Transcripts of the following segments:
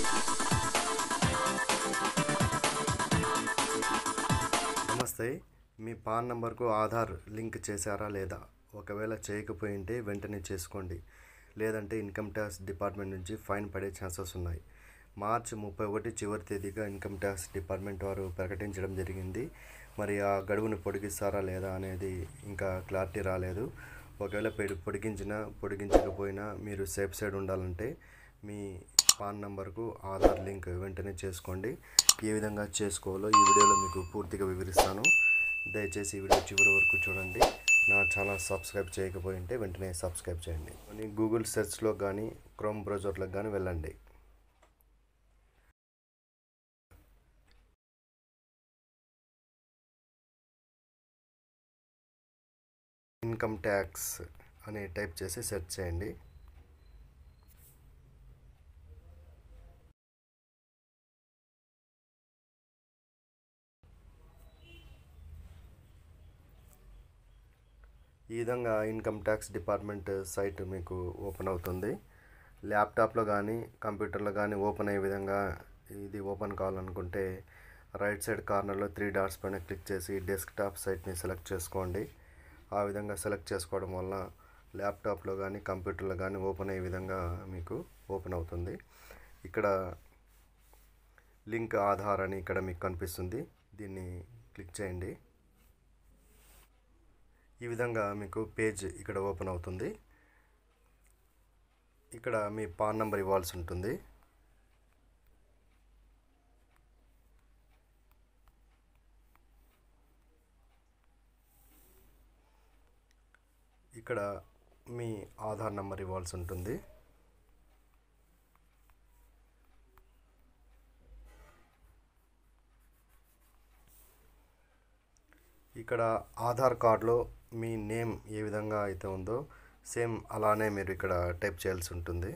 నమస్తే మీ పాన్ నంబర్కు ఆధార్ లింక్ చేశారా లేదా ఒకవేళ చేయకపోయింటే వెంటనే చేసుకోండి లేదంటే ఇన్కమ్ ట్యాక్స్ డిపార్ట్మెంట్ నుంచి ఫైన్ పడే ఛాన్సెస్ ఉన్నాయి మార్చి ముప్పై ఒకటి చివరి తేదీగా ఇన్కమ్ ట్యాక్స్ డిపార్ట్మెంట్ వారు ప్రకటించడం జరిగింది మరి ఆ గడువును పొడిగిస్తారా లేదా అనేది ఇంకా క్లారిటీ రాలేదు ఒకవేళ పెడి- పొడిగించినా పొడిగించకపోయినా మీరు సేఫ్ సైడ్ ఉండాలంటే మీ పాన్ నంబర్కు ఆధార్ లింక్ వెంటనే చేసుకోండి ఏ విధంగా చేసుకోవాలో ఈ వీడియోలో మీకు పూర్తిగా వివరిస్తాను దయచేసి ఈ వీడియో చివరి వరకు చూడండి నా ఛానల్ సబ్స్క్రైబ్ చేయకపోయి ఉంటే వెంటనే సబ్స్క్రైబ్ చేయండి అని గూగుల్ సెర్చ్లో కానీ క్రోమ్ బ్రౌజర్లకు కానీ వెళ్ళండి ఇన్కమ్ ట్యాక్స్ అని టైప్ చేసి సెర్చ్ చేయండి ఈ విధంగా ఇన్కమ్ ట్యాక్స్ డిపార్ట్మెంట్ సైట్ మీకు ఓపెన్ అవుతుంది ల్యాప్టాప్లో కానీ కంప్యూటర్లో కానీ ఓపెన్ అయ్యే విధంగా ఇది ఓపెన్ కావాలనుకుంటే రైట్ సైడ్ కార్నర్లో త్రీ డాట్స్ పైన క్లిక్ చేసి డెస్క్టాప్ సైట్ని సెలెక్ట్ చేసుకోండి ఆ విధంగా సెలెక్ట్ చేసుకోవడం వల్ల ల్యాప్టాప్లో కానీ కంప్యూటర్లో కానీ ఓపెన్ అయ్యే విధంగా మీకు ఓపెన్ అవుతుంది ఇక్కడ లింక్ ఆధార్ అని ఇక్కడ మీకు కనిపిస్తుంది దీన్ని క్లిక్ చేయండి ఈ విధంగా మీకు పేజ్ ఇక్కడ ఓపెన్ అవుతుంది ఇక్కడ మీ పాన్ నెంబర్ ఇవ్వాల్సి ఉంటుంది ఇక్కడ మీ ఆధార్ నెంబర్ ఇవ్వాల్సి ఉంటుంది ఇక్కడ ఆధార్ కార్డులో మీ నేమ్ ఏ విధంగా అయితే ఉందో సేమ్ అలానే మీరు ఇక్కడ టైప్ చేయాల్సి ఉంటుంది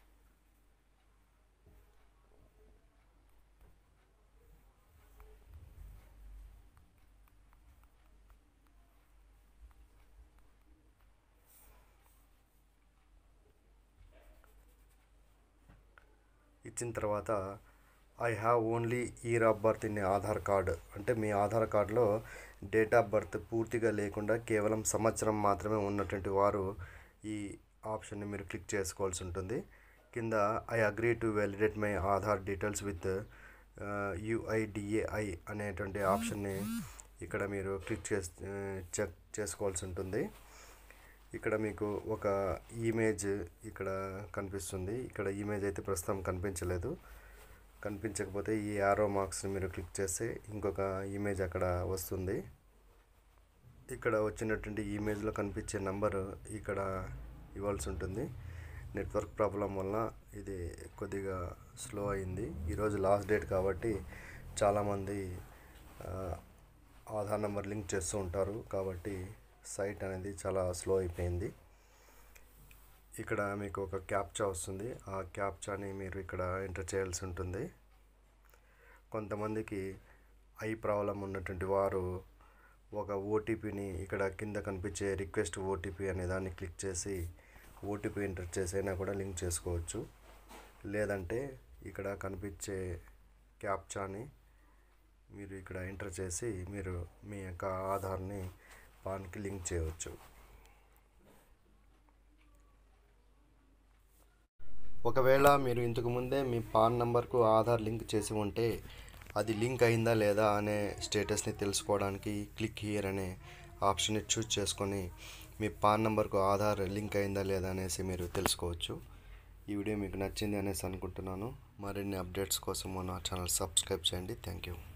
ఇచ్చిన తర్వాత I have only year of birth in Aadhaar card అంటే మీ ఆధార్ కార్డులో డేట్ ఆఫ్ బర్త్ పూర్తిగా లేకుండా కేవలం సంవత్సరం మాత్రమే ఉన్నటువంటి వారు ఈ ఆప్షన్ని మీరు క్లిక్ చేసుకోవాల్సి ఉంటుంది కింద I agree to validate my Aadhaar details with UIDAI అనేటువంటి ఆప్షన్ని ఇక్కడ మీరు క్లిక్ చేసి చెక్ చేసుకోవాల్సి ఉంటుంది ఇక్కడ మీకు ఒక ఇమేజ్ ఇక్కడ కనిపిస్తుంది ఇక్కడ ఇమేజ్ అయితే ప్రస్తుతం కనిపించలేదు కనిపించకపోతే ఈ యారో మార్క్స్ని మీరు క్లిక్ చేస్తే ఇంకొక ఇమేజ్ అక్కడ వస్తుంది ఇక్కడ వచ్చినటువంటి ఇమేజ్లో కనిపించే నంబర్ ఇక్కడ ఇవ్వాల్సి ఉంటుంది నెట్వర్క్ ప్రాబ్లం వల్ల ఇది కొద్దిగా స్లో అయింది ఈరోజు లాస్ట్ డేట్ కాబట్టి చాలామంది ఆ, ఆధార్ నెంబర్ లింక్ చేస్తూ ఉంటారు కాబట్టి సైట్ అనేది చాలా స్లో అయిపోయింది ఇక్కడ మీకు ఒక క్యాప్చా వస్తుంది ఆ క్యాప్చాని మీరు ఇక్కడ ఎంటర్ చేయాల్సి ఉంటుంది కొంతమందికి ఐ ప్రాబ్లం ఉన్నటువంటి వారు ఒక ఓటీపీని ఇక్కడ కింద కనిపించే రిక్వెస్ట్ ఓటీపీ అనే దాన్ని క్లిక్ చేసి ఓటీపీ ఎంటర్ చేసైనా కూడా లింక్ చేసుకోవచ్చు లేదంటే ఇక్కడ కనిపించే క్యాప్చాని మీరు ఇక్కడ ఎంటర్ చేసి మీరు మీ యొక్క ఆధార్ని పాన్కి లింక్ చేయవచ్చు ఒకవేళ మీరు ఇంతకు ముందే మీ పాన్ నంబర్కు ఆధార్ లింక్ చేసి ఉంటే అది లింక్ అయిందా లేదా అనే స్టేటస్ని తెలుసుకోవడానికి క్లిక్ హియర్ అనే ఆప్షన్ని చూస్ చేసుకొని మీ పాన్ నంబర్కు ఆధార్ లింక్ అయిందా లేదా అనేసి మీరు తెలుసుకోవచ్చు ఈ వీడియో మీకు నచ్చింది అనేసి అనుకుంటున్నాను మరిన్ని అప్డేట్స్ కోసం నా ఛానల్ సబ్స్క్రైబ్ చేయండి థ్యాంక్ యూ